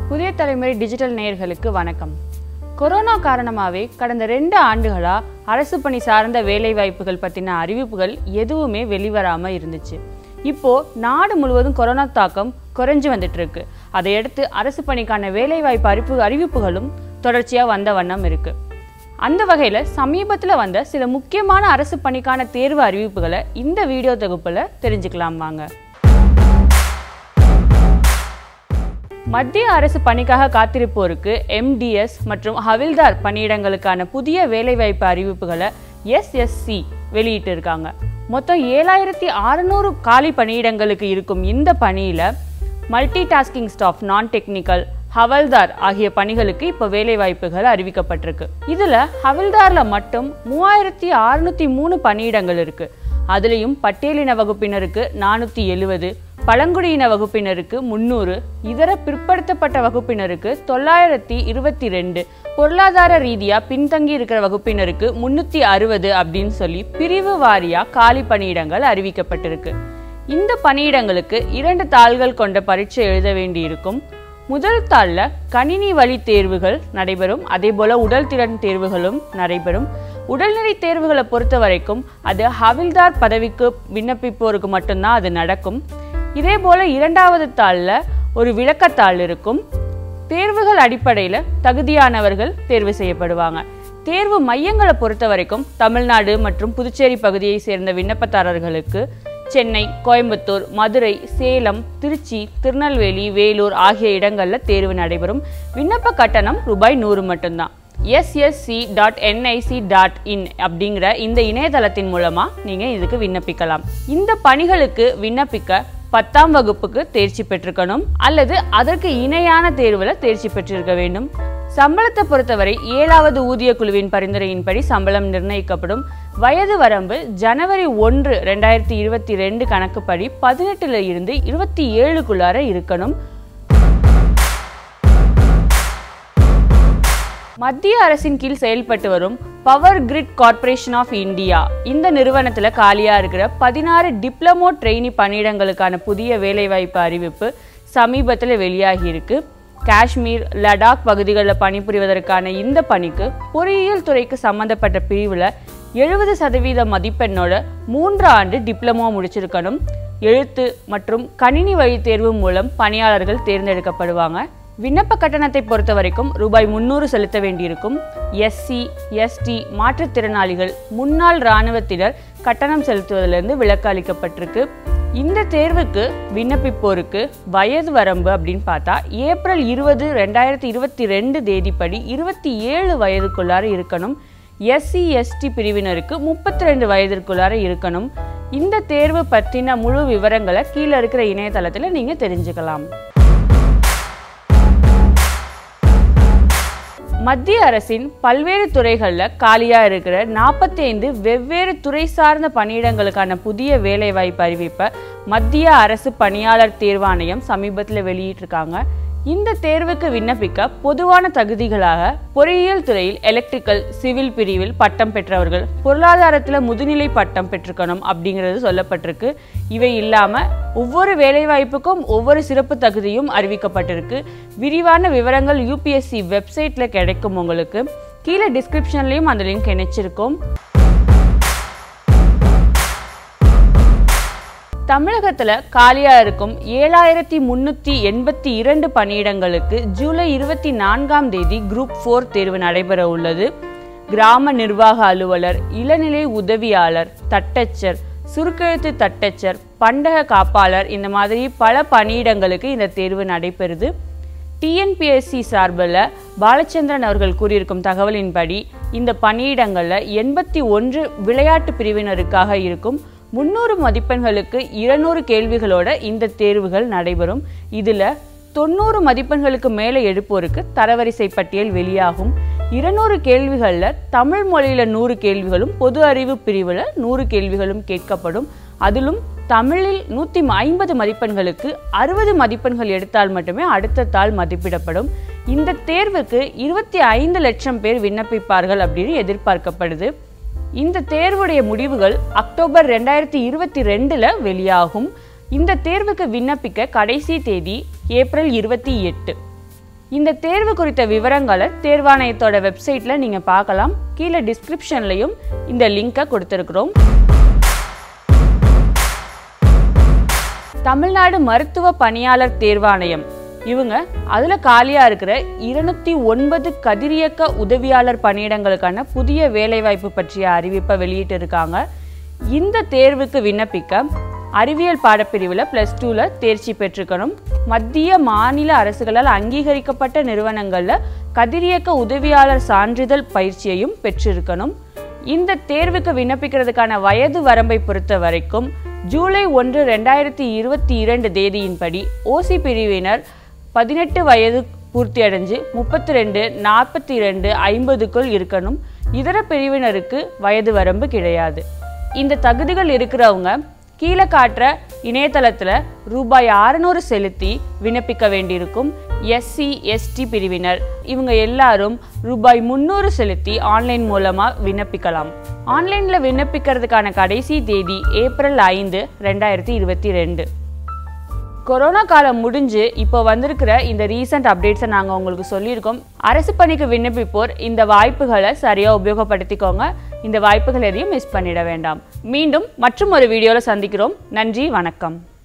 புதிய தலைமுறை டிஜிட்டல் நேயர்களுக்கு வணக்கம் கொரோனா காரணமாகவே கடந்த ரெண்டு ஆண்டுகளா அரசு பணி சார்ந்த வேலை வாய்ப்புகள் பற்றின அறிவிப்புகள் எதுவுமே வெளிவராம இருந்துச்சு இப்போ நாடு முழுவதும் கொரோனா தாக்கம் குறைஞ்சு வந்துட்டு இருக்கு அதையடுத்து அரசு பணிக்கான வேலை வாய்ப்பு அறிப்பு அறிவிப்புகளும் தொடர்ச்சியா வந்த வண்ணம் இருக்கு அந்த வகையில சமீபத்துல வந்த சில முக்கியமான அரசு பணிக்கான தேர்வு அறிவிப்புகளை இந்த வீடியோ தொகுப்புல தெரிஞ்சுக்கலாம் வாங்க மத்திய அரசு பணிக்காக காத்திருப்போருக்கு எம்டிஎஸ் மற்றும் ஹவில்தார் பணியிடங்களுக்கான புதிய வேலைவாய்ப்பு அறிவிப்புகளை எஸ்எஸ்சி வெளியிட்டு இருக்காங்க மொத்தம் ஏழாயிரத்தி அறுநூறு காலி பணியிடங்களுக்கு இருக்கும் இந்த பணியில multi tasking staff non technical havaldar ஆகிய பணிகளுக்கு இப்போ வேலைவாய்ப்புகள் அறிவிக்கப்பட்டிருக்கு இதுல ஹவில்தார்ல மட்டும் மூவாயிரத்தி அறுநூத்தி மூணு பணியிடங்கள் இருக்கு அதுலேயும் பட்டியலின வகுப்பினருக்கு நானூற்றி எழுவது பழங்குடியின வகுப்பினருக்கு முந்நூறு இதர பிற்படுத்தப்பட்ட வகுப்பினருக்கு தொள்ளாயிரத்தி இருபத்தி ரெண்டு பொருளாதார ரீதியா பின்தங்கி இருக்கிற வகுப்பினருக்கு முன்னூத்தி அறுபது அப்படின்னு சொல்லி பிரிவு வாரியா காலி பணியிடங்கள் அறிவிக்கப்பட்டிருக்கு இந்த பணியிடங்களுக்கு இரண்டு தாள்கள் கொண்ட பரீட்சை எழுத வேண்டியிருக்கும் முதல் தாள்ல கணினி வழி தேர்வுகள் நடைபெறும் அதே போல உடல் திறன் தேர்வுகளும் நடைபெறும் உடல்நிலை தேர்வுகளை பொறுத்த வரைக்கும் அது ஹவில்தார் பதவிக்கு விண்ணப்பிப்போருக்கு மட்டும்தான் அது நடக்கும் இதே போல இரண்டாவது தாளில் ஒரு விளக்கத்தாள் இருக்கும் தேர்வுகள் அடிப்படையில் தகுதியானவர்கள் தேர்வு செய்யப்படுவாங்க தேர்வு மையங்களை பொறுத்த வரைக்கும் தமிழ்நாடு மற்றும் புதுச்சேரி பகுதியை சேர்ந்த விண்ணப்பதாரர்களுக்கு சென்னை கோயம்புத்தூர் மதுரை சேலம் திருச்சி திருநெல்வேலி வேலூர் ஆகிய இடங்களில் தேர்வு நடைபெறும் விண்ணப்ப கட்டணம் ரூபாய் நூறு மட்டும்தான் SSC dot NIC dot in அப்படிங்கிற இந்த இணையதளத்தின் மூலமா நீங்க இதுக்கு விண்ணப்பிக்கலாம் இந்த பணிகளுக்கு விண்ணப்பிக்க பத்தாம் வகுப்புக்கு தேர்ச்சி பெற்றிருக்கணும் அல்லது அதற்கு இணையான தேர்வுல தேர்ச்சி பெற்றிருக்க வேண்டும் சம்பளத்தை பொறுத்தவரை ஏழாவது ஊதிய குழுவின் பரிந்துரையின்படி சம்பளம் நிர்ணயிக்கப்படும் வயது வரம்பு ஜனவரி ஒன்று ரெண்டாயிரத்தி இருபத்தி ரெண்டு கணக்குப்படி பதினெட்டுல இருந்து இருபத்தி ஏழுக்குள்ளார இருக்கணும் மத்திய அரசின் கீழ் செயல்பட்டு வரும் Power Grid Corporation of India இந்த நிறுவனத்துல காலியா இருக்கிற பதினாறு டிப்ளமோ ட்ரெயினி பணியிடங்களுக்கான புதிய வேலைவாய்ப்பு அறிவிப்பு சமீபத்தில் வெளியாகி இருக்கு காஷ்மீர் லடாக் பகுதிகளில் பணிபுரிவதற்கான இந்த பணிக்கு பொறியியல் துறைக்கு சம்பந்தப்பட்ட பிரிவில் எழுபது சதவீத மதிப்பெண்ணோட மூன்று ஆண்டு டிப்ளமோ முடிச்சிருக்கணும் எழுத்து மற்றும் கணினி வழி தேர்வு மூலம் பணியாளர்கள் தேர்ந்தெடுக்கப்படுவாங்க விண்ணப்ப கட்டணத்தை பொறுத்த வரைக்கும் ரூபாய் முன்னூறு செலுத்த வேண்டியிருக்கும் எஸ்சி எஸ்டி மாற்றுத்திறனாளிகள் முன்னாள் இராணுவத்தினர் கட்டணம் செலுத்துவதிலிருந்து விலக்கு அளிக்கப்பட்டிருக்கு இந்த தேர்வுக்கு விண்ணப்பிப்போருக்கு வயது வரம்பு அப்படின்னு பார்த்தா ஏப்ரல் இருபது ரெண்டாயிரத்தி இருபத்தி ரெண்டு தேதிப்படி இருபத்தி ஏழு வயதுக்குள்ளார இருக்கணும் எஸ்சி எஸ்டி பிரிவினருக்கு முப்பத்தி ரெண்டு வயதிற்குள்ளார இருக்கணும் இந்த தேர்வு பற்றின முழு விவரங்களை கீழே இருக்கிற இணையதளத்தில் நீங்கள் தெரிஞ்சுக்கலாம் மத்திய அரசின் பல்வேறு துறைகளில் காலியாக இருக்கிற நாற்பத்தி ஐந்து வெவ்வேறு துறை சார்ந்த பணியிடங்களுக்கான புதிய வேலைவாய்ப்பு அறிவிப்பை மத்திய அரசு பணியாளர் தேர்வாணையம் சமீபத்தில் வெளியிட்டிருக்காங்க இந்த தேர்வுக்கு விண்ணப்பிக்க பொதுவான தகுதிகளாக பொறியியல் துறையில் எலக்ட்ரிக்கல் சிவில் பிரிவில் பட்டம் பெற்றவர்கள் பொருளாதாரத்தில் முதுநிலை பட்டம் பெற்றிருக்கணும் அப்படிங்கிறது சொல்லப்பட்டிருக்கு இவை இல்லாமல் ஒவ்வொரு வேலைவாய்ப்புக்கும் ஒவ்வொரு சிறப்பு தகுதியும் அறிவிக்கப்பட்டிருக்கு விரிவான விவரங்கள் யூபிஎஸ்சி வெப்சைட்டில் கிடைக்கும் உங்களுக்கு கீழே டிஸ்கிரிப்ஷன்லேயும் அந்த லிங்க் இணைச்சிருக்கோம் தமிழகத்துல காலியா இருக்கும் ஏழாயிரத்தி முன்னூத்தி எண்பத்தி இரண்டு பணியிடங்களுக்கு ஜூலை இருபத்தி நான்காம் தேதி குரூப் ஃபோர் தேர்வு நடைபெற உள்ளது கிராம நிர்வாக அலுவலர் இளநிலை உதவியாளர் தட்டச்சர் சுருக்கெழுத்து தட்டச்சர் பண்டக காப்பாளர் இந்த மாதிரி பல பணியிடங்களுக்கு இந்த தேர்வு நடைபெறுது டிஎன்பிஎஸ்சி சார்பில் பாலச்சந்திரன் அவர்கள் கூறியிருக்கும் தகவலின்படி இந்த பணியிடங்களில் எண்பத்தி ஒன்று விளையாட்டு பிரிவினருக்காக இருக்கும் முந்நூறு மதிப்பெண்களுக்கு இருநூறு கேள்விகளோட இந்த தேர்வுகள் நடைபெறும் இதில் தொண்ணூறு மதிப்பெண்களுக்கு மேலே எடுப்போருக்கு தரவரிசை பட்டியல் வெளியாகும் இருநூறு கேள்விகளில் தமிழ் மொழியில் நூறு கேள்விகளும் பொது அறிவு பிரிவில் நூறு கேள்விகளும் கேட்கப்படும் அதிலும் தமிழில் நூற்றி ஐம்பது மதிப்பெண்களுக்கு அறுபது மதிப்பெண்கள் எடுத்தால் மட்டுமே அடுத்த தாள் மதிப்பிடப்படும் இந்த தேர்வுக்கு இருபத்தி ஐந்து லட்சம் பேர் விண்ணப்பிப்பார்கள் அப்படின்னு எதிர்பார்க்கப்படுது இந்த தேர்வுடைய முடிவுகள் அக்டோபர் ரெண்டாயிரத்தி இருபத்தி ரெண்டில் வெளியாகும் இந்த தேர்வுக்கு விண்ணப்பிக்க கடைசி தேதி ஏப்ரல் இருபத்தி எட்டு இந்த தேர்வு குறித்த விவரங்களை தேர்வாணையத்தோட வெப்சைட்டில் நீங்கள் பார்க்கலாம் கீழே டிஸ்கிரிப்ஷன்லையும் இந்த லிங்கை கொடுத்துருக்குறோம் தமிழ்நாடு மருத்துவ பணியாளர் தேர்வாணையம் இவங்க அதில் காலியாக இருக்கிற இருநூத்தி ஒன்பது கதிரியக்க உதவியாளர் பணியிடங்களுக்கான புதிய வேலைவாய்ப்பு பற்றிய அறிவிப்பை வெளியிட்டு இருக்காங்க இந்த தேர்வுக்கு விண்ணப்பிக்க அறிவியல் பாடப்பிரிவில் ப்ளஸ் டூவில் தேர்ச்சி பெற்றிருக்கணும் மத்திய மாநில அரசுகளால் அங்கீகரிக்கப்பட்ட ரெண்டாயிரத்தி கதிரியக்க உதவியாளர் சான்றிதழ் பயிற்சியையும் பெற்றிருக்கணும் இந்த தேர்வுக்கு விண்ணப்பிக்கிறதுக்கான வயது வரம்பை பொறுத்த வரைக்கும் ஜூலை ஒன்று ரெண்டாயிரத்தி இருபத்தி இரண்டு தேதியின்படி ஓசி பிரிவினர் பதினெட்டு வயது பூர்த்தியடைஞ்சு முப்பத்தி ரெண்டு நாற்பத்தி ரெண்டு ஐம்பதுக்குள் இருக்கணும் இதர பிரிவினருக்கு வயது வரம்பு கிடையாது இந்த தகுதிகள் இருக்கிறவங்க கீழே காட்டுற இணையதளத்தில் ரூபாய் அறநூறு செலுத்தி விண்ணப்பிக்க வேண்டியிருக்கும் எஸ்சி எஸ்டி பிரிவினர் இவங்க எல்லாரும் ரூபாய் முந்நூறு செலுத்தி ஆன்லைன் மூலமாக விண்ணப்பிக்கலாம் ஆன்லைனில் விண்ணப்பிக்கிறதுக்கான கடைசி தேதி ஏப்ரல் ஐந்து ரெண்டாயிரத்தி இருபத்தி ரெண்டு கொரோனா காலம் முடிஞ்சு இப்போ வந்திருக்கிற இந்த ரீசன்ட் அப்டேட்ஸை நாங்கள் உங்களுக்கு சொல்லியிருக்கோம் அரசு பணிக்கு விண்ணப்பிப்போர் இந்த வாய்ப்புகளை சரியாக உபயோகப்படுத்திக்கோங்க இந்த வாய்ப்புகள் எதையும் மிஸ் பண்ணிட வேண்டாம் மீண்டும் மற்றும் ஒரு வீடியோவில் சந்திக்கிறோம் நன்றி வணக்கம்